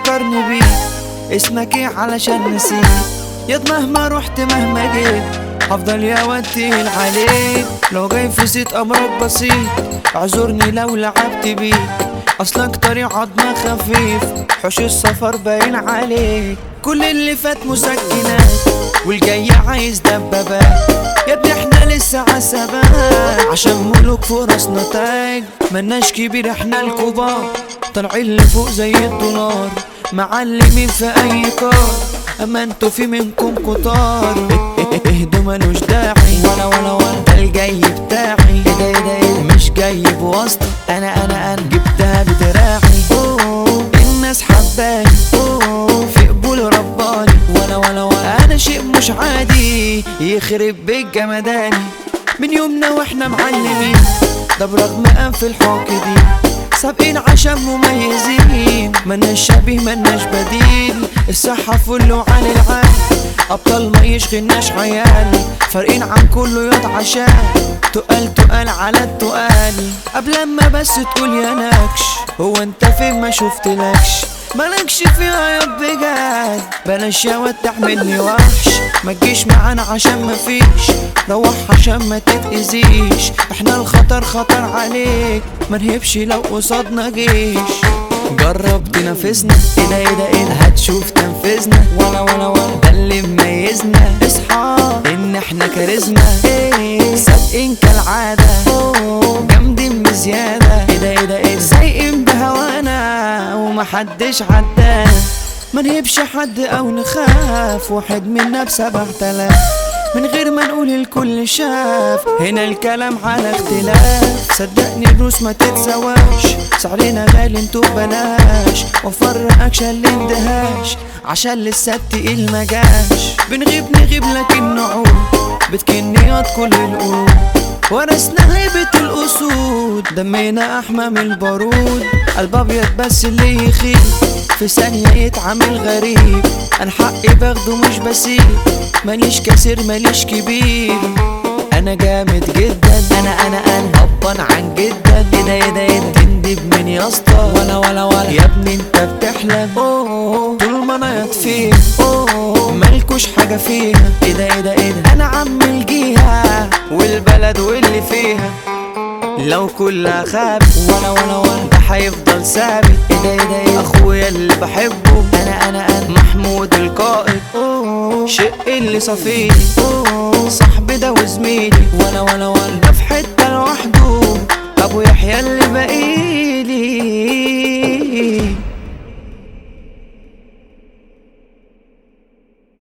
فكرني بيه اسمك ايه علشان نسيت ياض مهما رحت مهما جيت هفضل يا واد تقيل عليك لو جاي في زيت امرك بسيط اعذرني لو لعبت بيك اصلك طريق عضمة خفيف حوش السفر باين عليك كل اللي فات مسكنات والجاي عايز دبابات يا ابني احنا لسه عسبات عشان ملوك فرص نتاج ملناش كبير احنا الكبار طالعين لفوق زي الدولار معلمين في اي كار اما انتوا في منكم كتار اهدوا ملوش داعي ولا ولا ولا ده الجاي بتاعي ايه ده ايه ده ايه ده مش جاي بواسطة انا انا انا جبتها بدراعي أوه، الناس حباني أوه، في قبول رباني ولا ولا ولا انا شيء مش عادي يخرب بيت جمداني من يومنا واحنا معلمين ده برغم انف الحوك دي سابقين عشان مميزين مناش شبيه مناش بديل الصحة فل عن العال أبطال ما يشغلناش عيال فارقين عن كله ياض عشان تقال تقال على التقال قبل ما بس تقول يا نكش هو انت فين ما شفتلكش مالكش فيها يا بجد بلاش يا واد تعملني وحش ما تجيش معانا عشان ما فيش روح عشان ما تتأذيش احنا الخطر خطر عليك ما نهبش لو قصادنا جيش جرب تنافسنا ايه ده ايه ده ايه ده هتشوف تنفذنا ولا ولا ولا ده اللي مميزنا اصحى ان احنا كاريزما ايه سابقين كالعادة أوه، جامدين بزيادة ايه ده ايه ده ايه ده سايقين بهوانا ومحدش عدانا ما نهبش حد او نخاف واحد منا بسبع تلاف من غير ما نقول الكل شاف هنا الكلام على اختلاف صدقني الروس ما تتسواش سعرنا غالي انتو بلاش وفر اكشن الاندهاش عشان لسه التقيل ما جاش بنغيب نغيب لكن نعود بتكنيات كل القلوب ورثنا هيبة الأسود دمنا أحمى من البارود قلب أبيض بس اللي يخيب في ثانية يتعامل غريب أنا حقي باخده مش بسيب ماليش كثير ماليش كبير أنا جامد جدا أنا أنا أنا هبان عن جدا إيه ده إيه ده إيه ده تندب من يا اسطى ولا ولا ولا يا ابني أنت بتحلم أوه طول ما أنا يطفيه أوه مالكوش حاجة فيها إيه ده إيه ده إيه ده أنا عم الجيهة والبلد واللي فيها لو كلها خابت ولا ولا ولا ده هيفضل ثابت ايه ده ايه ده ايه اخويا اللي بحبه انا انا انا محمود القائد أوه، شق اللي صفيني أوه، صاحبي ده وزميلي ولا ولا ولا ده في حته لوحده ابو يحيى اللي